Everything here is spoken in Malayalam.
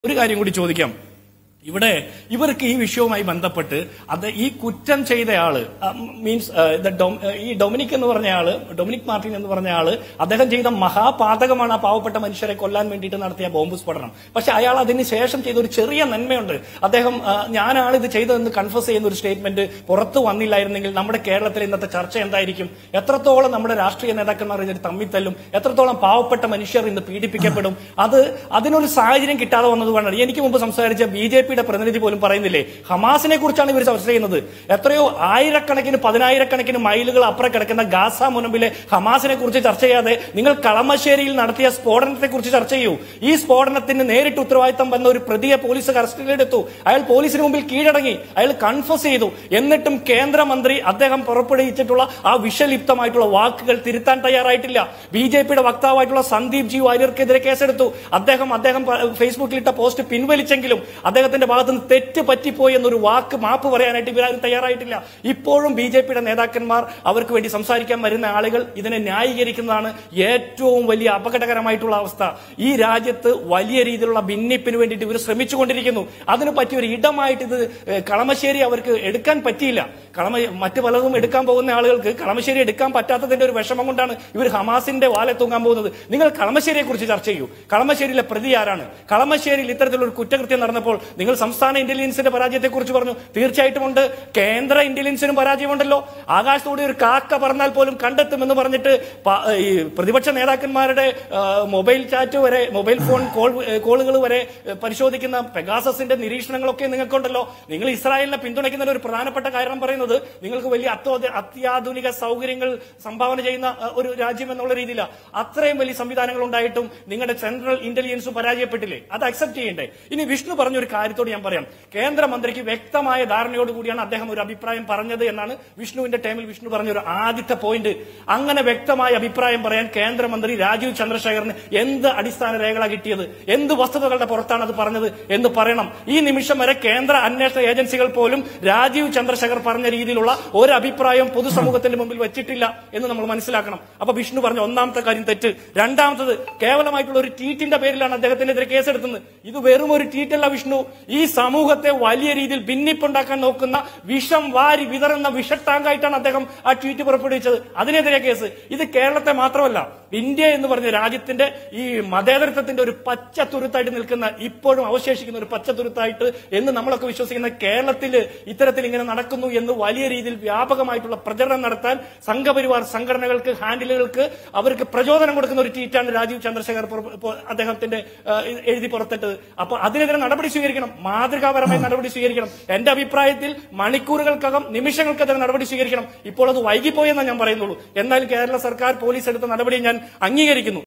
ഒരു കാര്യം കൂടി ചോദിക്കാം ഇവിടെ ഇവർക്ക് ഈ വിഷയവുമായി ബന്ധപ്പെട്ട് അത് ഈ കുറ്റം ചെയ്തയാള് മീൻസ് ഈ ഡൊമിനിക് എന്ന് പറഞ്ഞ ആള് ഡൊമിനിക് മാർട്ടിൻ എന്ന് പറഞ്ഞ ആള് അദ്ദേഹം ചെയ്ത മഹാപാതകമാണ് ആ പാവപ്പെട്ട മനുഷ്യരെ കൊല്ലാൻ വേണ്ടിയിട്ട് നടത്തിയ ബോംബ് സ്ഫോടനം പക്ഷെ അയാൾ അതിന് ശേഷം ചെയ്ത ഒരു ചെറിയ നന്മയുണ്ട് അദ്ദേഹം ആ, ഞാനാണ് ഇത് ചെയ്തതെന്ന് കൺഫസ് ചെയ്യുന്ന ഒരു സ്റ്റേറ്റ്മെന്റ് പുറത്തു വന്നില്ലായിരുന്നെങ്കിൽ നമ്മുടെ കേരളത്തിലെ ഇന്നത്തെ ചർച്ച എന്തായിരിക്കും എത്രത്തോളം നമ്മുടെ രാഷ്ട്രീയ നേതാക്കന്മാർ ഇതിന് തമ്മിത്തല്ലും എത്രത്തോളം പാവപ്പെട്ട മനുഷ്യർ ഇന്ന് പീഡിപ്പിക്കപ്പെടും അത് അതിനൊരു സാഹചര്യം കിട്ടാതെ വന്നത് കൊണ്ടാണ് എനിക്ക് മുമ്പ് സംസാരിച്ച ബി ജെ പിയുടെ പ്രതിനിധി പോലും പറയുന്നില്ലേ ഹമാസിനെ കുറിച്ചാണ് ഇവർ ചർച്ച ചെയ്യുന്നത് എത്രയോ ആയിരക്കണക്കിന് പതിനായിരക്കണക്കിന് മൈലുകൾ അപ്പുറം കിടക്കുന്ന ഗാസ മുനമ്പിലെ ഹമാസിനെ കുറിച്ച് ചർച്ച ചെയ്യാതെ നിങ്ങൾ കളമശ്ശേരിയിൽ നടത്തിയ സ്ഫോടനത്തെ കുറിച്ച് ചർച്ച ചെയ്യൂ ഈ സ്ഫോടനത്തിന് നേരിട്ട് ഉത്തരവാദിത്തം വന്ന ഒരു പ്രതിയെ പോലീസ് കസ്റ്റഡിയിലെടുത്തു അയാൾ പോലീസിന് മുമ്പിൽ കീഴടങ്ങി അയാൾ കൺഫസ് ചെയ്തു എന്നിട്ടും കേന്ദ്രമന്ത്രി അദ്ദേഹം പുറപ്പെടുവിച്ചിട്ടുള്ള ആ വിഷലിപ്തമായിട്ടുള്ള വാക്കുകൾ തിരുത്താൻ തയ്യാറായിട്ടില്ല ബി ജെ പിയുടെ വക്താവായിട്ടുള്ള സന്ദീപ് ജി വാര്യർക്കെതിരെ കേസെടുത്തു അദ്ദേഹം അദ്ദേഹം പ- ഫേസ്ബുക്കിൽ ഇട്ട പോസ്റ്റ് പിൻവലിച്ചെങ്കിലും അദ്ദേഹത്തിന്റെ ഭാഗത്ത് നിന്ന് തെറ്റ് പറ്റിപ്പോയി എന്നൊരു വാക്ക് മാപ്പ് പറയാനായിട്ട് ഇവരാരും തയ്യാറായിട്ടില്ല ഇപ്പോഴും ബി ജെ പിയുടെ നേതാക്കന്മാർ അവർക്ക് വേണ്ടി സംസാരിക്കാൻ വരുന്ന ആളുകൾ ഇതിനെ ന്യായീകരിക്കുന്നതാണ് ഏറ്റവും വലിയ അപകടകരമായിട്ടുള്ള അവസ്ഥ ഈ രാജ്യത്ത് വലിയ രീതിയിലുള്ള ഭിന്നിപ്പിന് വേണ്ടിയിട്ട് ഇവർ ശ്രമിച്ചുകൊണ്ടിരിക്കുന്നു അതിന് പറ്റിയ ഒരു ഇടമായിട്ട് ഇത് ഏഹ്, കളമശ്ശേരി അവർക്ക് എടുക്കാൻ പറ്റിയില്ല കളമ മറ്റു പലതും എടുക്കാൻ പോകുന്ന ആളുകൾക്ക് കളമശ്ശേരി എടുക്കാൻ പറ്റാത്തതിന്റെ ഒരു വിഷമം കൊണ്ടാണ് ഇവർ ഹമാസിന്റെ വാലെ തൂങ്ങാൻ പോകുന്നത് നിങ്ങൾ കളമശ്ശേരിയെ കുറിച്ച് ചർച്ച ചെയ്യൂ കളമശ്ശേരിയിലെ പ്രതി ആരാണ് കളമശ്ശേരിയിൽ ഇത്തരത്തിലൊരു കുറ്റകൃത്യം നടന്നപ്പോൾ നിങ്ങൾ സംസ്ഥാന ഇന്റലിജൻസിന്റെ പരാജയത്തെ കുറിച്ച് പറഞ്ഞു തീർച്ചയായിട്ടും ഉണ്ട് കേന്ദ്ര ഇന്റലിജൻസിനും പരാജയമുണ്ടല്ലോ ആകാശത്തോടെ ഒരു കാക്ക പറഞ്ഞാൽ പോലും കണ്ടെത്തുമെന്ന് പറഞ്ഞിട്ട് പ- ഈ പ്രതിപക്ഷ നേതാക്കന്മാരുടെ ആ, മൊബൈൽ ചാറ്റ് വരെ മൊബൈൽ ഫോൺ കോൾ കോളുകൾ വരെ ഏ, പരിശോധിക്കുന്ന പെഗാസസിന്റെ നിരീക്ഷണങ്ങളൊക്കെ നിങ്ങൾക്കുണ്ടല്ലോ നിങ്ങൾ ഇസ്രായേലിനെ പിന്തുണയ്ക്കുന്നതിന് ഒരു പ്രധാനപ്പെട്ട കാരണം പറയുന്നത് നിങ്ങൾക്ക് വലിയ അത്യോ അത്യാധുനിക സൗകര്യങ്ങൾ സംഭാവന ചെയ്യുന്ന ആ, ഒരു രാജ്യം എന്നുള്ള രീതിയിലാണ് അത്രയും വലിയ സംവിധാനങ്ങൾ ഉണ്ടായിട്ടും നിങ്ങളുടെ സെൻട്രൽ ഇന്റലിജൻസും പരാജയപ്പെട്ടില്ലേ അത് അക്സെപ്റ്റ് ചെയ്യണ്ടേ ഇനി വിഷ്ണു പറഞ്ഞ ഒരു കാര്യത്തോട് ഞാൻ പറയാം കേന്ദ്രമന്ത്രിക്ക് വ്യക്തമായ ധാരണയോട് കൂടിയാണ് അദ്ദേഹം ഒരു അഭിപ്രായം പറഞ്ഞത് എന്നാണ് വിഷ്ണുവിന്റെ ടൈമിൽ വിഷ്ണു പറഞ്ഞ ഒരു ആദ്യത്തെ പോയിന്റ് അങ്ങനെ വ്യക്തമായ അഭിപ്രായം പറയാൻ കേന്ദ്രമന്ത്രി രാജീവ് ചന്ദ്രശേഖറിന് എന്ത് അടിസ്ഥാന രേഖകളാ കിട്ടിയത് എന്ത് വസ്തുതകളുടെ പുറത്താണ് അത് പറഞ്ഞത് എന്ന് പറയണം ഈ നിമിഷം വരെ കേന്ദ്ര അന്വേഷണ ഏജൻസികൾ പോലും രാജീവ് ചന്ദ്രശേഖർ പറഞ്ഞ രീതിയിലുള്ള ഒരു അഭിപ്രായം പൊതുസമൂഹത്തിന്റെ മുമ്പിൽ വെച്ചിട്ടില്ല എന്ന് നമ്മൾ മനസ്സിലാക്കണം അപ്പൊ വിഷ്ണു പറഞ്ഞ ഒന്നാമത്തെ കാര്യം തെറ്റ് രണ്ടാമത്തത് കേവലമായിട്ടുള്ള ഒരു ട്വീറ്റിന്റെ പേരിലാണ് അദ്ദേഹത്തിനെതിരെ കേസെടുത്തത് ഇത് വെറും ഒരു ട്വീറ്റല്ല വിഷ്ണു ഈ സമൂഹത്തെ വലിയ രീതിയിൽ ഭിന്നിപ്പുണ്ടാക്കാൻ നോക്കുന്ന വിഷം വാരി വിതറുന്ന വിഷട്ടാങ്കായിട്ടാണ് അദ്ദേഹം ആ ട്വീറ്റ് പുറപ്പെടുവിച്ചത് അതിനെതിരെ കേസ് ഇത് കേരളത്തെ മാത്രമല്ല ഇന്ത്യ എന്ന് പറഞ്ഞ രാജ്യത്തിന്റെ ഈ മതേതരത്വത്തിന്റെ ഒരു പച്ച തുരുത്തായിട്ട് നിൽക്കുന്ന ഇപ്പോഴും അവശേഷിക്കുന്ന ഒരു പച്ച തുരുത്തായിട്ട് എന്ന് നമ്മളൊക്കെ വിശ്വസിക്കുന്ന കേരളത്തിൽ ഇത്തരത്തിൽ ഇങ്ങനെ നടക്കുന്നു എന്ന് വലിയ രീതിയിൽ വ്യാപകമായിട്ടുള്ള പ്രചരണം നടത്താൻ സംഘപരിവാർ സംഘടനകൾക്ക് ഹാൻഡിലുകൾക്ക് അവർക്ക് പ്രചോദനം കൊടുക്കുന്ന ഒരു ട്വീറ്റാണ് രാജീവ് ചന്ദ്രശേഖർ പുറ- ഇപ്പോൾ അദ്ദേഹത്തിന്റെ ആ, എഴുതി പുറത്തിട്ടത് അപ്പൊ അതിനെതിരെ നടപടി സ്വീകരിക്കണം മാതൃകാപരമായ നടപടി സ്വീകരിക്കണം എന്റെ അഭിപ്രായത്തിൽ മണിക്കൂറുകൾക്കകം നിമിഷങ്ങൾക്കകം നടപടി സ്വീകരിക്കണം ഇപ്പോൾ അത് വൈകിപ്പോയെന്നാണ് ഞാൻ പറയുന്നുള്ളൂ എന്നാൽ കേരള സർക്കാർ പോലീസ് എടുത്ത നടപടി ഞാൻ അംഗീകരിക്കുന്നു